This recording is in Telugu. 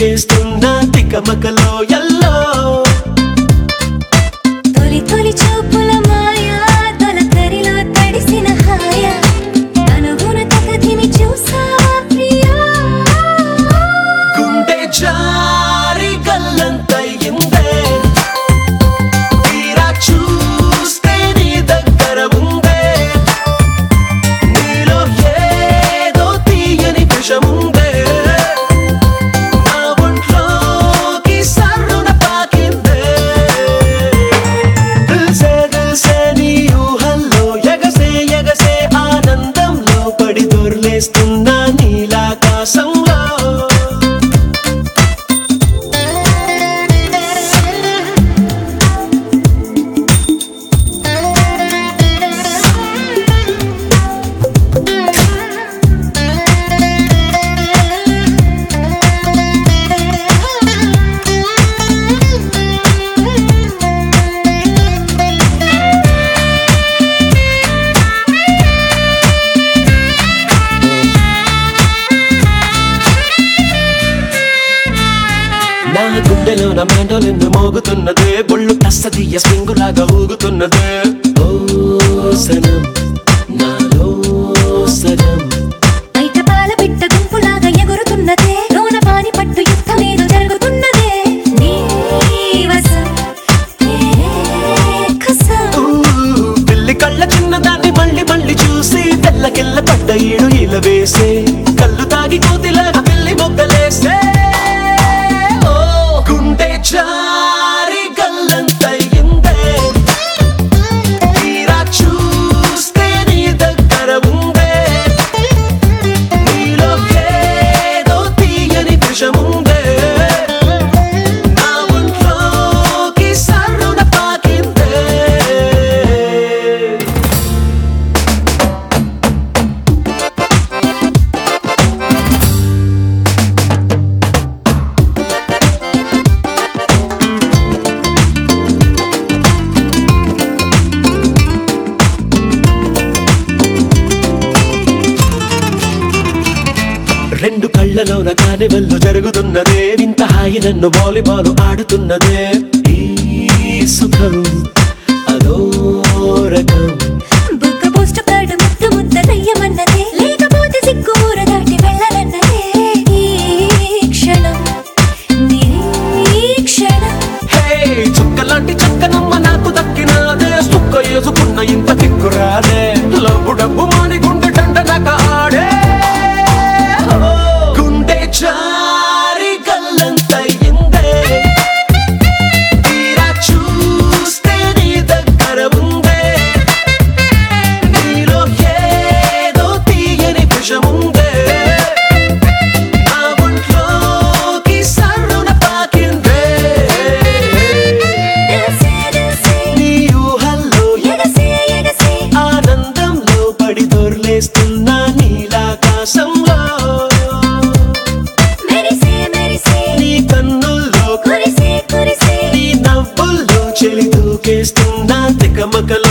దూకేస్తున్నా తికమకలో ఎల్లో తొలి తొలి చూపుల మాయా తొలకరిలో తడిసిన హాయ అనుగుణ తగదిమి చూసావా ప్రియా గుండె జారి గల్లంతయిందే తీరా చూస్తే నీ దగ్గర ఉందే నీలో ఏదో తీయని విషముందే నా ఒంట్లోకి సర్రున పాకిందే దిల్సే దిల్సే నీ ఊహల్లో ఎగసే ఎగసే ఆనందంలో పడి దొర్లేస్తున్నా నీలాకాశంలో నా గుండెలో నా మెండోలెన్ను మోగుతున్నదే బొళ్ళు కస్తదీయ స్ప్రింగులాగా ఊగుతున్నదే ఓ సనం నాలో సనం బయట పాల పిట్ట గుంపులాగా ఎగురుతున్నదే లోన పాని పట్టు యుద్ధమేదో జరుగుతున్నదే నీ వశం, నీ కసం. ఊ, పిల్లి కళ్ళ చిన్నదాన్ని మళ్ళీ మళ్ళీ చూసి తెల్లకిల్ల పడ్డ ఈడు ఇలా వేసే కళ్ళు తాగి కోతిలాగా పిల్లి మొగ్గలేసే ఓ గుండె జారి గల్లంతయిందే తీరా చూస్తే నీ దగ్గర ఉందే నీలో ఏదో తీయని విషముందే నా ఒంట్లోకి సర్రున పాకిందే రెండు కళ్ళలోన కానివెల్లు జరుగుతున్నదే వింత హాయి నన్ను వాలీబాల్ ఆడుతున్నదే ఈ సుఖం అదో రకం బుగ్గ పోస్ట్ కార్డు ముద్దు ముద్ద దయ్యమన్నదే లేకపోతే సిగ్గు ఊర దాటి వెళ్ళనన్నదే ఈ క్షణం నిరీక్షణం హే చుక్కలాంటి చక్కనమ్మ నాకు దక్కినాదే సుక్క వేసుకున్న ఇంత కిక్కురాదే లబ్బు డబ్బు మాని గుండె డండనక ఆడే ఓ, గుండె జారి గల్లంతయిందే తీరా చూస్తే నీ దగ్గర ఉందే నీలో ఏదో తీయని విషముందే నా ఒంట్లోకి సర్రున పాకిందే దిల్సే దిల్సే నీ ఊహల్లో ఎగసే ఎగసే ఆనందంలో పడి దొర్లేస్తున్నా నీలాకాశంలో మెరిసే మెరిసే నీ కన్నుల్లో కురిసే కురిసే నీ నవ్వుల్లో చెలి దూకేస్తున్నా తికమకలో